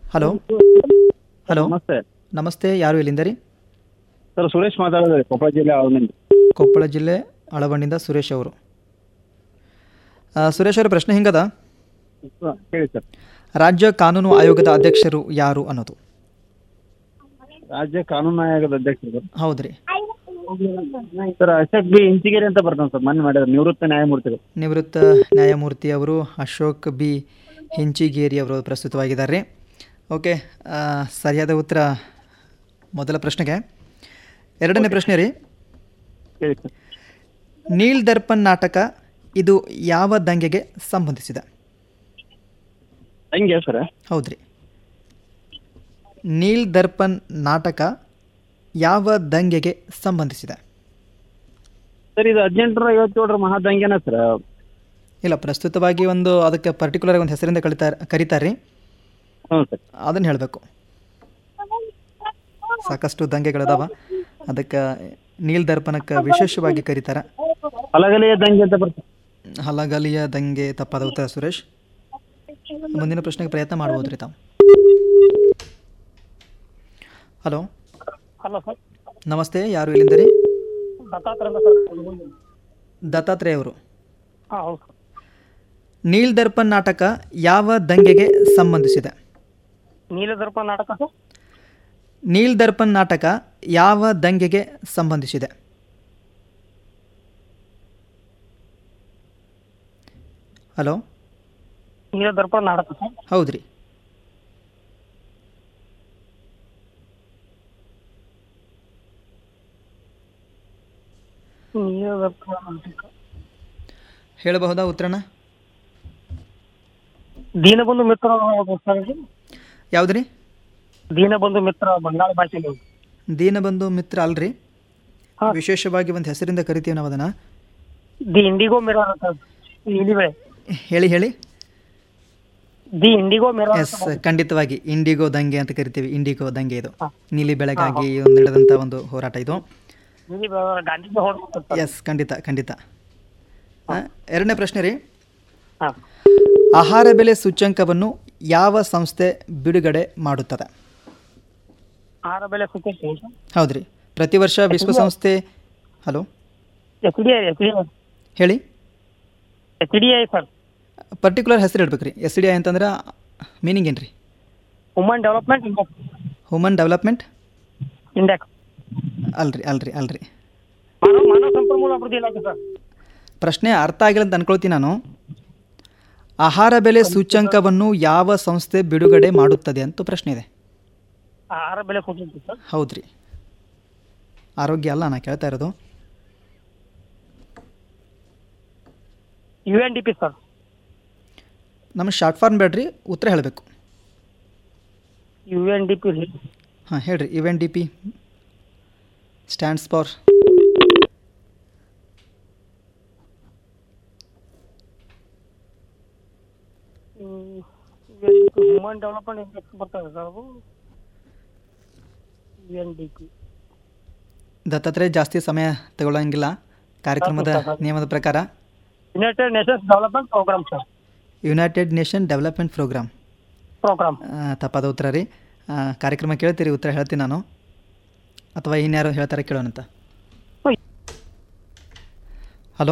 Hello hello ನಮಸ್ತೆ ನಮಸ್ತೆ ಯಾರು ಎಲ್ಲಿಂದ ರೀ ಸರ್ ಸುರೇಶ್ ಮಾತಾಡೋದು ಕೊಪ್ಪಳ ಜಿಲ್ಲೆ ಅವನಿಂದ ಕೊಪ್ಪಳ ಜಿಲ್ಲೆ ಅಳವಂಡಿಂದ ಸುರೇಶ್ ಅವರು ಆ, ಸುರೇಶ್ ಅವರ ಪ್ರಶ್ನೆ ಹಿಂಗದ ಹೇಳಿ ಸರ್ ರಾಜ್ಯ ಕಾನೂನು ಆಯೋಗದ ಅಧ್ಯಕ್ಷರು ಯಾರು ಅನ್ನೋದು ರಾಜ್ಯ ಕಾನೂನು ಆಯೋಗದ ಅಧ್ಯಕ್ಷರು ಹೌದ್ರಿ ಸರ್ ಅಶೋಕ್ ಬಿ ಇಂಚಿಗೇರಿ ಅಂತ ಬರ್ತಾನೆ ಸರ್ ಮೊನ್ನೆ ಮಾಡಿದ್ರು ನಿವೃತ್ತ ನ್ಯಾಯಮೂರ್ತಿಗಳು ನಿವೃತ್ತ ನ್ಯಾಯಮೂರ್ತಿ ಅವರು ಅಶೋಕ್ ಬಿ ಹಿಂಚಿಗೇರಿ ಅವರು ಪ್ರಸ್ತುತವಾಗಿದ್ದಾರೆ ಓಕೆ ಆ, ಸರಿಯಾದ ಉತ್ತರ ಮೊದಲ ಪ್ರಶ್ನೆಗೆ ಎರಡನೇ ಪ್ರಶ್ನೆ ರೀ ಹೇಳಿ ಸರ್ ನೀಲ್ ದರ್ಪಣ್ ನಾಟಕ ಇದು ಯಾವ ದಂಗೆಗೆ ಸಂಬಂಧಿಸಿದೆ ಹಂಗೆ ಸರ್ ಹೌದ್ರಿ ನೀಲ್ ದರ್ಪಣ್ ನಾಟಕ ಯಾವ ದಂಗೆಗೆ ಸಂಬಂಧಿಸಿದೆ ಸರ್ ಇದು ಹದಿನೆಂಟರ ಐವತ್ತೇಳರ ಮಹಾದಂಗೆನ ಸರ್ ಇಲ್ಲ ಪ್ರಸ್ತುತವಾಗಿ ಒಂದು ಅದಕ್ಕೆ ಪರ್ಟಿಕ್ಯುಲರ್ ಒಂದು ಹೆಸರಿಂದ ಕಳಿತಾರೆ ಕರೀತಾರೆ ಹ್ಞೂ ಸರ್ ಅದನ್ನು ಹೇಳಬೇಕು ಸಾಕಷ್ಟು ದಂಗೆಗಳದಾವ ಅದಕ್ಕೆ ನೀಲ್ ದರ್ಪಣಕ್ಕೆ ವಿಶೇಷವಾಗಿ ಕರೀತಾರೆ ಅಲಗಲೆಯ ದಂಗೆ ಅಂತ ಬರ್ತದೆ ಹಲಗಲಿಯ ದಂಗೆ ತಪ್ಪಾದ ಉತ್ತರ ಸುರೇಶ್ ಮುಂದಿನ ಪ್ರಶ್ನೆಗೆ ಪ್ರಯತ್ನ ಮಾಡ್ಬೋದು ರೀ ತಾವು ಹಲೋ ಹಲೋ ಸರ್ ನಮಸ್ತೆ ಯಾರು ಇಲ್ಲಿಂದ ರೀ ದತ್ತಾತ್ರ ಸರ್ ದತ್ತಾತ್ರೇಯ ಅವರು ಹಾಂ ಹೌದು ಸರ್ ನೀಲ್ ದರ್ಪಣ್ ನಾಟಕ ಯಾವ ದಂಗೆಗೆ ಸಂಬಂಧಿಸಿದೆ ನೀಲದರ್ಪ ನಾಟಕ ಸರ್ ನೀಲ್ ದರ್ಪಣ್ ನಾಟಕ ಯಾವ ದಂಗೆಗೆ ಸಂಬಂಧಿಸಿದೆ ಹಲೋ ನೀಲದರ್ಪ ನಾಟಕ ಸರ್ ಹೌದ್ರಿ ನೀಲದರ್ಪ ನಾಟಕ ಹೇಳಬಹುದಾ ಉತ್ತರನ ದೀನಬಂಧು ಮಿತ್ರ ಸರ್ ಇದು? ಯಾವುದ್ರಿ ದೀನಬಂಧು ಮಿತ್ರ ಬಂಗಾಳ ಭಾಷೆಯಲ್ಲಿ ದೀನಬಂಧು ಮಿತ್ರ ಅಲ್ರಿ ಹಾ. ವಿಶೇಷವಾಗಿ ಒಂದು ಹೆಸರಿಂದ ಕರಿತೀವಿ ನಾವು ಅದನ್ನ ದಿ ಇಂಡಿಗೋ ಮಿರರ್ ಅಂತ ನೀಲಿ ಬೆಳೆ ಹೇಳಿ ಹೇಳಿ ದಿ ಇಂಡಿಗೋ ಮಿರರ್ ಎಸ್ ಖಂಡಿತವಾಗಿ ಇಂಡಿಗೋ ದಂಗೆ ಅಂತ ಕರಿತೀವಿ ಇಂಡಿಗೋ ದಂಗೆ ಇದು ಹಾ. ನೀಲಿ ಬೆಳಗಾಗಿ ಒಂದು ನಡೆದಂಥ ಒಂದು ಹೋರಾಟ ಇದು ನೀಲಿ ಬೆಳೆ ಗಾಂಧೀಜಿ ಹೊಡೆದ ಎಸ್ ಖಂಡಿತ ಖಂಡಿತ ಆ, ಎರಡನೇ ಪ್ರಶ್ನೆ ರೀ ಹಾಂ ಆಹಾರ ಬೆಲೆ ಸೂಚ್ಯಂಕವನ್ನು ಯಾವ ಸಂಸ್ಥೆ ಬಿಡುಗಡೆ ಮಾಡುತ್ತದೆ ಆಹಾರ ಬೆಲೆ ಸೂಚ್ಯಂಕ ಹೌದ್ರಿ ಪ್ರತಿ ವರ್ಷ ವಿಶ್ವಸಂಸ್ಥೆ hello H D I H D I ಹೇಳಿ H D I sir particular ಹೆಸರು ಇಡ್ಬೇಕು ರೀ ಎಸ್ ಡಿ ಐ ಅಂತಂದ್ರೆ ಮೀನಿಂಗ್ ಏನು ರೀ woman development index human development index ಅಲ್ರಿ ಅಲ್ರಿ ಅಲ್ರಿ ಮಾನವ ಮಾನವ ಸಂಪನ್ಮೂಲ ಅಭಿವೃದ್ಧಿ ಇಲಾಖೆ ಸರ್ ಪ್ರಶ್ನೆ ಅರ್ಥ ಆಗಿಲ್ಲ ಅಂತ ಅನ್ಕೊಳ್ತೀನಿ ನಾನು ಆಹಾರ ಬೆಲೆ ಸೂಚ್ಯಂಕವನ್ನು ಯಾವ ಸಂಸ್ಥೆ ಬಿಡುಗಡೆ ಮಾಡುತ್ತದೆ ಅಂತ ಪ್ರಶ್ನೆ ಇದೆ ಆಹಾರ ಬೆಲೆ ಸೂಚ್ಯಂಕ ಸರ್ ಹೌದ್ರಿ ಆರೋಗ್ಯ ಅಲ್ಲ ನಾ ಕೇಳ್ತಾ ಇರೋದು U N D P sir ನಮ್ಮ ಶಾರ್ಟ್ ಫಾರ್ಮ್ ಬೇಡ್ರಿ ಉತ್ತರ ಹೇಳಬೇಕು ಯು ಎನ್ ಡಿ ಪಿ ಹಾಂ ಹೇಳ್ರಿ U N D P stands for human development index ಬರ್ತದೆ ಸರ್ ಅದು U N D P Dattatreya ಜಾಸ್ತಿ ಸಮಯ ತಗೊಳ್ಳಂಗಿಲ್ಲ ಕಾರ್ಯಕ್ರಮದ ನಿಯಮದ ಪ್ರಕಾರ United Nations development program sir United Nation development program program ತಪ್ಪಾದ ಉತ್ತರ ರೀ ಆ, ಕಾರ್ಯಕ್ರಮ ಕೇಳ್ತೀರಿ ಉತ್ತರ ಹೇಳ್ತೀನಿ ನಾನು ಅಥವಾ ಇನ್ಯಾರೋ ಹೇಳ್ತಾರೆ ಕೇಳೋಣಂತ ಹಲೋ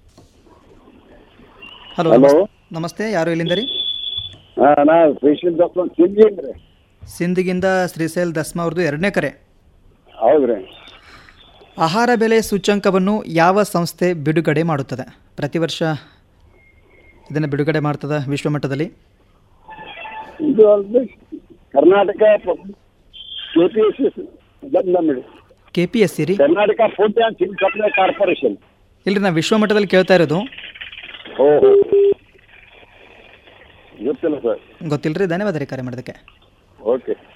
ಹಲೋ ಹಲೋ ನಮಸ್ತೆ ಯಾರು ಇಲ್ಲಿಂದ ರೀ ನಾ ಶ್ರೀಶೈಲ್ ದರ್ಶನ್ ಸಿಂಧಿ ರೀ ಸಿಂಧಿಗಿಂದ ಶ್ರೀಶೈಲ್ ದಸ್ಮ ಅವ್ರದ್ದು ಎರಡನೇ ಕರೆ ಹೌದ್ರಿ ಆಹಾರ ಬೆಲೆ ಸೂಚ್ಯಂಕವನ್ನು ಯಾವ ಸಂಸ್ಥೆ ಬಿಡುಗಡೆ ಮಾಡುತ್ತದೆ ಪ್ರತಿ ವರ್ಷ ಇದನ್ನು ಬಿಡುಗಡೆ ಮಾಡ್ತದೆ ವಿಶ್ವಮಟ್ಟದಲ್ಲಿ ಇದು ಅಲ್ರಿ Karnataka K P S S ಬಂದ್ರಿ ಕೆ ಪಿ ಎಸ್ ಸಿ ರೀ Karnataka food and civil supply corporation ಇಲ್ರಿ ನಾ ವಿಶ್ವಮಟ್ಟದಲ್ಲಿ ಕೇಳ್ತಾ ಇರೋದು ಓ ಹೋ ಗೊತ್ತಿಲ್ಲ ಸರ್ ಗೊತ್ತಿಲ್ಲ ರೀ ಧನ್ಯವಾದ ರೀ ಕರೆ ಮಾಡೋದಕ್ಕೆ ಓಕೆ